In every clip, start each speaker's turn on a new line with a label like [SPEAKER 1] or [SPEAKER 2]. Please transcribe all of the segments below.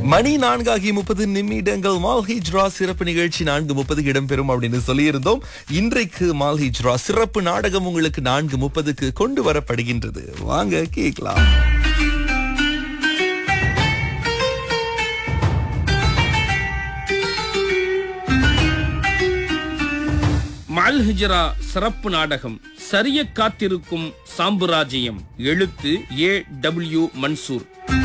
[SPEAKER 1] மணி நான்காகி முப்பது நிமிடங்கள் மால் ஹிஜ்ரா சிறப்பு நிகழ்ச்சி நான்கு முப்பதுக்கு இடம்பெறும் அப்படின்னு சொல்லியிருந்தோம் இன்றைக்கு மால் ஹிஜ்ரா சிறப்பு நாடகம் உங்களுக்கு நான்கு முப்பதுக்கு கொண்டு வரப்படுகின்றது வாங்க கேட்கலாம்
[SPEAKER 2] மல் ஹிஜ்ரா சிறப்பு நாடகம் சரிய காத்திருக்கும் சாம்புராஜ்யம் எழுத்து ஏ டபிள்யூ மன்சூர்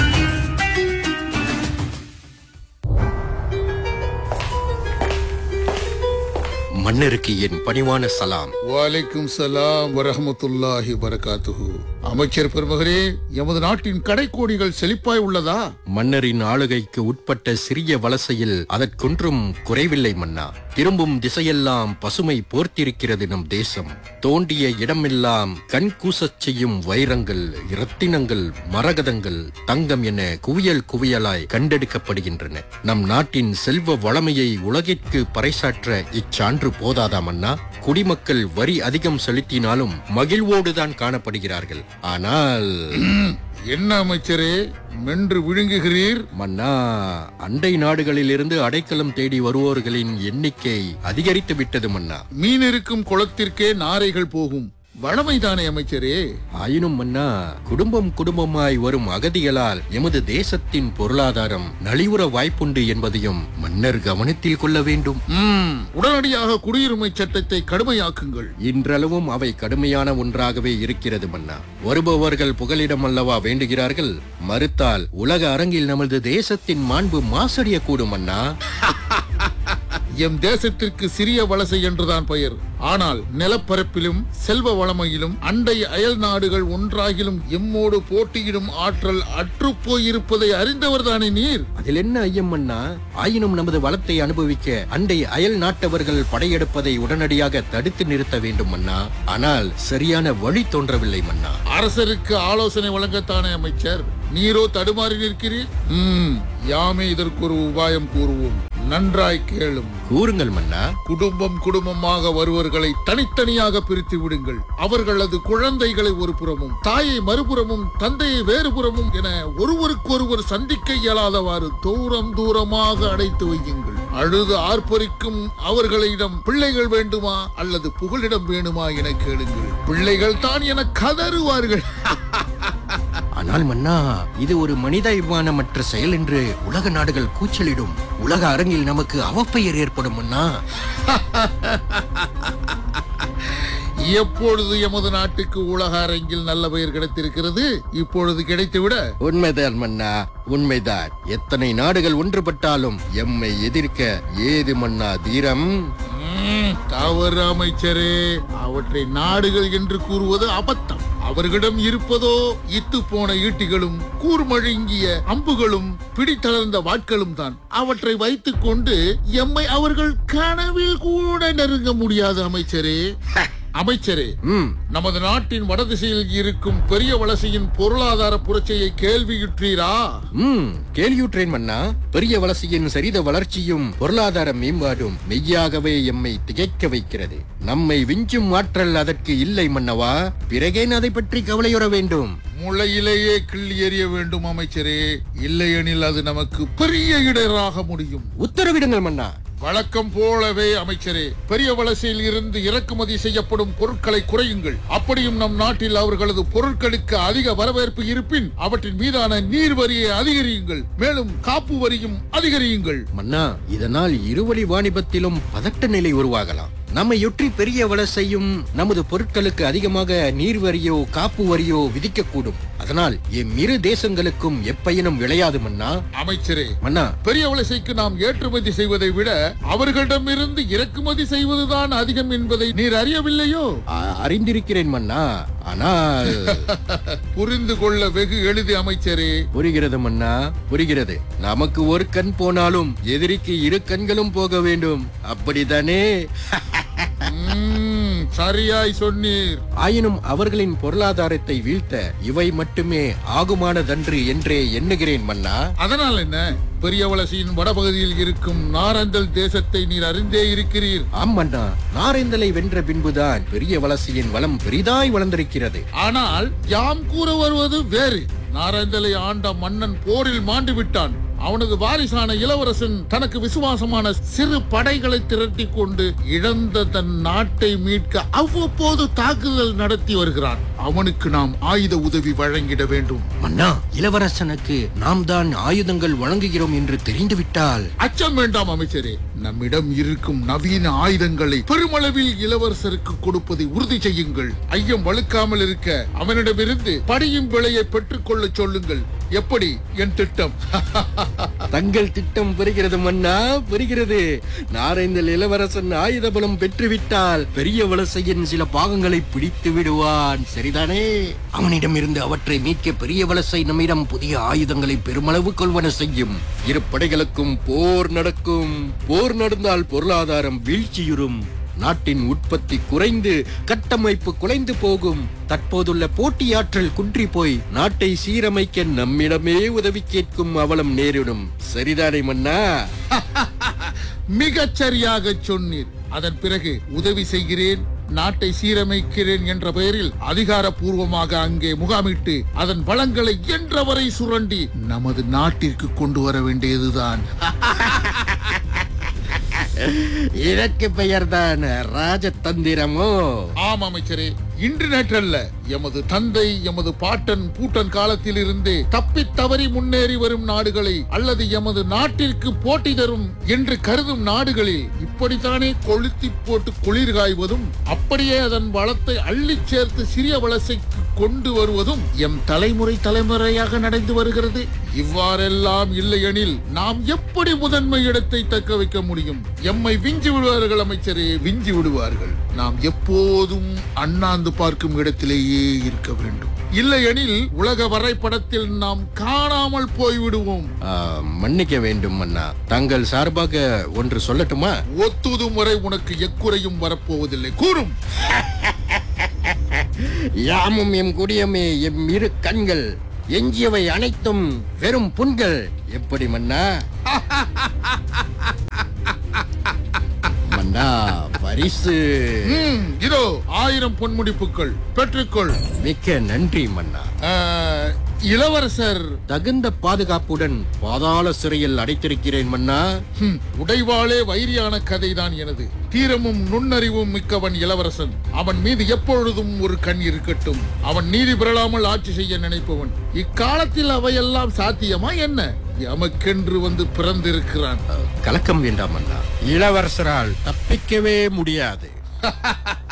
[SPEAKER 3] மன்னருக்கு என் பணிவான சலாம்
[SPEAKER 4] வலைக்கும் சலாம் வரஹமத்துல்லாஹி வரகாத்துஹு அமைச்சர் பெருமகரே எமது நாட்டின் கடைக்கோடிகள் செழிப்பாய் உள்ளதா
[SPEAKER 3] மன்னரின் ஆளுகைக்கு உட்பட்ட சிறிய வலசையில் அதற்கொன்றும் குறைவில்லை மன்னா திரும்பும் திசையெல்லாம் பசுமை போர்த்திருக்கிறது நம் தேசம் தோண்டிய இடமெல்லாம் கண் கூசச் செய்யும் வைரங்கள் இரத்தினங்கள் மரகதங்கள் தங்கம் என குவியல் குவியலாய் கண்டெடுக்கப்படுகின்றன நம் நாட்டின் செல்வ வளமையை உலகிற்கு பறைசாற்ற இச்சான்று போதாதா மன்னா குடிமக்கள் வரி அதிகம் செலுத்தினாலும் மகிழ்வோடுதான் காணப்படுகிறார்கள் ஆனால்
[SPEAKER 4] என்ன அமைச்சரே மென்று விழுங்குகிறீர்
[SPEAKER 3] மன்னா அண்டை நாடுகளிலிருந்து அடைக்கலம் தேடி வருவோர்களின் எண்ணிக்கை அதிகரித்து விட்டது மன்னா
[SPEAKER 4] மீன் இருக்கும் குளத்திற்கே நாரைகள் போகும் வளமைதானே அமைச்சரே
[SPEAKER 3] ஆயினும் மன்னா குடும்பம் குடும்பமாய் வரும் அகதிகளால் எமது தேசத்தின் பொருளாதாரம் நலிவுற வாய்ப்புண்டு என்பதையும் மன்னர் கவனத்தில் கொள்ள வேண்டும்
[SPEAKER 4] ம், உடனடியாக குடியுரிமை சட்டத்தை கடுமையாக்குங்கள்
[SPEAKER 3] இன்றளவும் அவை கடுமையான ஒன்றாகவே இருக்கிறது மன்னா வருபவர்கள் புகலிடம் அல்லவா வேண்டுகிறார்கள் மறுத்தால் உலக அரங்கில் நமது தேசத்தின் மாண்பு மாசடையக்கூடும் மன்னா
[SPEAKER 4] எம் தேசத்திற்கு சிறிய வலசை என்றுதான் பெயர் ஆனால் நிலப்பரப்பிலும் செல்வ வளமையிலும் அண்டை அயல் நாடுகள் ஒன்றாகிலும் எம்மோடு போட்டியிடும் ஆற்றல் அற்றுப்போய் இருப்பதை அறிந்தவர்தானே நீர்
[SPEAKER 3] அதில் என்ன ஐயம் மன்னா ஆயினும் நமது வளத்தை அனுபவிக்க அண்டை அயல் நாட்டவர்கள் படையெடுப்பதை உடனடியாக தடுத்து நிறுத்த வேண்டும் மன்னா ஆனால் சரியான வழி தோன்றவில்லை மன்னா
[SPEAKER 4] அரசருக்கு ஆலோசனை வழங்கத்தானே அமைச்சர் நீரோ தடுமாறி நிற்கிறீர் ம், யாமே இதற்கு ஒரு உபாயம் கூறுவோம் நன்றாய் கேளும்
[SPEAKER 3] கூறுங்கள் மன்னா
[SPEAKER 4] குடும்பம் குடும்பமாக வருவர்களை தனித்தனியாக பிரித்து விடுங்கள் அவர்களது குழந்தைகளை ஒரு புறமும் தாயை மறுபுறமும் தந்தையை வேறு புறமும் என ஒருவருக்கொருவர் சந்திக்க இயலாதவாறு தூரம் தூரமாக அடைத்து வையுங்கள் அழுது ஆர்ப்பரிக்கும் அவர்களிடம் பிள்ளைகள் வேண்டுமா அல்லது புகலிடம் வேணுமா என கேளுங்கள் பிள்ளைகள் தான் என கதறுவார்கள்
[SPEAKER 3] ஆனால் மன்னா இது ஒரு மனிதாபிமானமற்ற செயல் என்று உலக நாடுகள் கூச்சலிடும் உலக அரங்கில் நமக்கு அவப்பெயர் ஏற்படும் மன்னா
[SPEAKER 4] எப்பொழுது எமது நாட்டுக்கு உலக அரங்கில் நல்ல பெயர் கிடைத்திருக்கிறது இப்பொழுது கிடைத்துவிட
[SPEAKER 3] உண்மைதான் மன்னா உண்மைதான் எத்தனை நாடுகள் ஒன்றுபட்டாலும் எம்மை எதிர்க்க ஏது மன்னா தீரம்
[SPEAKER 4] ம், தவறு அமைச்சரே அவற்றை நாடுகள் என்று கூறுவது அபத்தம் அவர்களிடம் இருப்பதோ இத்து போன ஈட்டிகளும் கூர்மழுங்கிய அம்புகளும் பிடித்தளர்ந்த வாட்களும் தான் அவற்றை வைத்துக் கொண்டு எம்மை அவர்கள் கனவில் கூட நெருங்க முடியாது அமைச்சரே அமைச்சரே
[SPEAKER 3] ம்
[SPEAKER 4] நமது நாட்டின் வடதிசையில் இருக்கும் பெரிய வலசையின் பொருளாதார புரட்சியை கேள்வியுற்றீரா
[SPEAKER 3] ம் கேள்வியுற்றேன் மன்னா பெரிய வளர்ச்சியின் சரித வளர்ச்சியும் பொருளாதார மேம்பாடும் மெய்யாகவே எம்மை திகைக்க வைக்கிறது நம்மை விஞ்சும் ஆற்றல் அதற்கு இல்லை மன்னவா பிறகேன் அதை பற்றி கவலையுற வேண்டும்
[SPEAKER 4] முளையிலேயே கிள்ளி எறிய வேண்டும் அமைச்சரே இல்லையெனில் அது நமக்கு பெரிய இடராக முடியும்
[SPEAKER 3] உத்தரவிடுங்கள் மன்னா
[SPEAKER 4] வழக்கம் போலவே அமைச்சரே பெரிய வலசையில் இருந்து இறக்குமதி செய்யப்படும் பொருட்களை குறையுங்கள் அப்படியும் நம் நாட்டில் அவர்களது பொருட்களுக்கு அதிக வரவேற்பு இருப்பின் அவற்றின் மீதான நீர் வரியை அதிகரியுங்கள் மேலும் காப்பு வரியும் அதிகரியுங்கள்
[SPEAKER 3] மன்னா இதனால் இருவழி வாணிபத்திலும் பதட்ட நிலை உருவாகலாம் நம்மையொற்றி பெரிய வளர்ச்சியும் நமது பொருட்களுக்கு அதிகமாக நீர் வரியோ காப்பு வரியோ விதிக்கக்கூடும் அதனால் எம் இரு தேசங்களுக்கும் எப்பயனும் விளையாது மன்னா
[SPEAKER 4] அமைச்சரே
[SPEAKER 3] மன்னா
[SPEAKER 4] பெரிய வலசைக்கு நாம் ஏற்றுமதி செய்வதை விட அவர்களிடமிருந்து இறக்குமதி செய்வதுதான் அதிகம் என்பதை நீர் அறியவில்லையோ
[SPEAKER 3] அ- அறிந்திருக்கிறேன் மன்னா ஆனால்
[SPEAKER 4] புரிந்து கொள்ள வெகு எளிது அமைச்சரே
[SPEAKER 3] புரிகிறது மன்னா புரிகிறது நமக்கு ஒரு கண் போனாலும் எதிரிக்கு இரு கண்களும் போக வேண்டும் அப்படித்தானே
[SPEAKER 4] ம், சரியாய் சொன்னீர்
[SPEAKER 3] ஆயினும் அவர்களின் பொருளாதாரத்தை வீழ்த்த இவை மட்டுமே ஆகுமானதன்று என்றே எண்ணுகிறேன் மன்னா
[SPEAKER 4] அதனால் என்ன பெரிய வலசையின் வடபகுதியில் இருக்கும் நாரந்தல் தேசத்தை நீர் அறிந்தே இருக்கிறீர்
[SPEAKER 3] ஆம் மன்னா நாரேந்தலை வென்ற பின்புதான் பெரிய வளர்ச்சியின் வளம் பெரிதாய் வளர்ந்திருக்கிறது
[SPEAKER 4] ஆனால் யாம் கூற வருவது வேறு நாரந்தலை ஆண்ட மன்னன் போரில் மாண்டு விட்டான் அவனது வாரிசான இளவரசன் தனக்கு விசுவாசமான சிறு படைகளை திரட்டி கொண்டு இழந்த தன் நாட்டை மீட்க அவ்வப்போது தாக்குதல் நடத்தி வருகிறான் அவனுக்கு நாம் ஆயுத உதவி வழங்கிட வேண்டும்
[SPEAKER 3] மன்னா இளவரசனுக்கு நாம் தான் ஆயுதங்கள் வழங்குகிறோம் என்று தெரிந்துவிட்டால்
[SPEAKER 4] அச்சம் வேண்டாம் அமைச்சரே நம்மிடம் இருக்கும் நவீன ஆயுதங்களை பெருமளவில் இளவரசருக்கு கொடுப்பதை உறுதி செய்யுங்கள் ஐயம் வழுக்காமல் இருக்க அவனிடமிருந்து படியும் விலையை பெற்றுக் கொள்ளச் சொல்லுங்கள் எப்படி என் திட்டம்
[SPEAKER 3] தங்கள் திட்டம் புரிகிறது மன்னா புரிகிறது நாரைந்தல் இளவரசன் ஆயுத பலம் பெற்றுவிட்டால் பெரிய வலசையின் சில பாகங்களை பிடித்து விடுவான் சரிதானே அவனிடமிருந்து அவற்றை மீட்க பெரிய வலசை நம்மிடம் புதிய ஆயுதங்களை பெருமளவு கொள்வன செய்யும் இரு படைகளுக்கும் போர் நடக்கும் போர் நடந்தால் பொருளாதாரம் வீழ்ச்சியுறும் நாட்டின் உற்பத்தி குறைந்து கட்டமைப்பு குலைந்து போகும் தற்போதுள்ள போட்டியாற்றல் குன்றி போய் நாட்டை சீரமைக்க நம்மிடமே உதவி கேட்கும் அவலம் நேரிடும் சரிதானே மன்னா
[SPEAKER 4] மிகச் சரியாக சொன்னீர் அதன் பிறகு உதவி செய்கிறேன் நாட்டை சீரமைக்கிறேன் என்ற பெயரில் அதிகாரப்பூர்வமாக அங்கே முகாமிட்டு அதன் வளங்களை என்றவரை சுரண்டி நமது நாட்டிற்கு கொண்டு வர வேண்டியதுதான்
[SPEAKER 3] இதற்கு பெயர்தான் ராஜதந்திரமோ
[SPEAKER 4] ஆம் அமைச்சரே இன்று நேற்றல்ல எமது தந்தை எமது பாட்டன் பூட்டன் காலத்தில் இருந்தே தப்பித் தவறி முன்னேறி வரும் நாடுகளை அல்லது எமது நாட்டிற்கு போட்டி தரும் என்று கருதும் நாடுகளில் இப்படித்தானே கொளுத்தி போட்டு குளிர் காய்வதும் அப்படியே அதன் வளத்தை அள்ளிச் சேர்த்து சிறிய வளசைக்கு கொண்டு வருவதும் எம் தலைமுறை தலைமுறையாக நடந்து வருகிறது இவ்வாறெல்லாம் இல்லையெனில் நாம் எப்படி முதன்மை இடத்தை தக்க வைக்க முடியும் எம்மை விஞ்சி விடுவார்கள் அமைச்சரே விஞ்சி விடுவார்கள் நாம் எப்போதும் அண்ணாந்து பார்க்கும் இடத்திலேயே இருக்க வேண்டும் இல்லையெனில் உலக வரைபடத்தில் நாம் காணாமல் போய்விடுவோம்
[SPEAKER 3] ஆ, மன்னிக்க வேண்டும் மன்னா தங்கள் சார்பாக ஒன்று சொல்லட்டுமா
[SPEAKER 4] ஒத்துதும் வரை உனக்கு எக்குறையும் வரப்போவதில்லை கூறும்
[SPEAKER 3] யாமும் எம் குடியமே எம் இரு கண்கள் எஞ்சியவை அனைத்தும் வெறும் புண்கள் எப்படி மன்னா மன்னா பரிசு
[SPEAKER 4] ம், இதோ ஆயிரம் பொன்முடிப்புகள் பெற்றுக்கொள்
[SPEAKER 3] மிக்க நன்றி மன்னா
[SPEAKER 4] ஆ, இளவரசர்
[SPEAKER 3] தகுந்த பாதுகாப்புடன் பாதாள சிறையில் அடைத்திருக்கிறேன் மன்னா
[SPEAKER 4] ஹம், உடைவாளே வைரியான கதைதான் எனது தீரமும் நுண்ணறிவும் மிக்கவன் இளவரசன் அவன் மீது எப்பொழுதும் ஒரு கண் இருக்கட்டும் அவன் நீதி பெறலாமல் ஆட்சி செய்ய நினைப்பவன் இக்காலத்தில் அவையெல்லாம் சாத்தியமா என்ன எமக்கென்று வந்து பிறந்திருக்கிறான்
[SPEAKER 3] கலக்கம் வேண்டாம் மன்னா இளவரசரால் தப்பிக்கவே முடியாது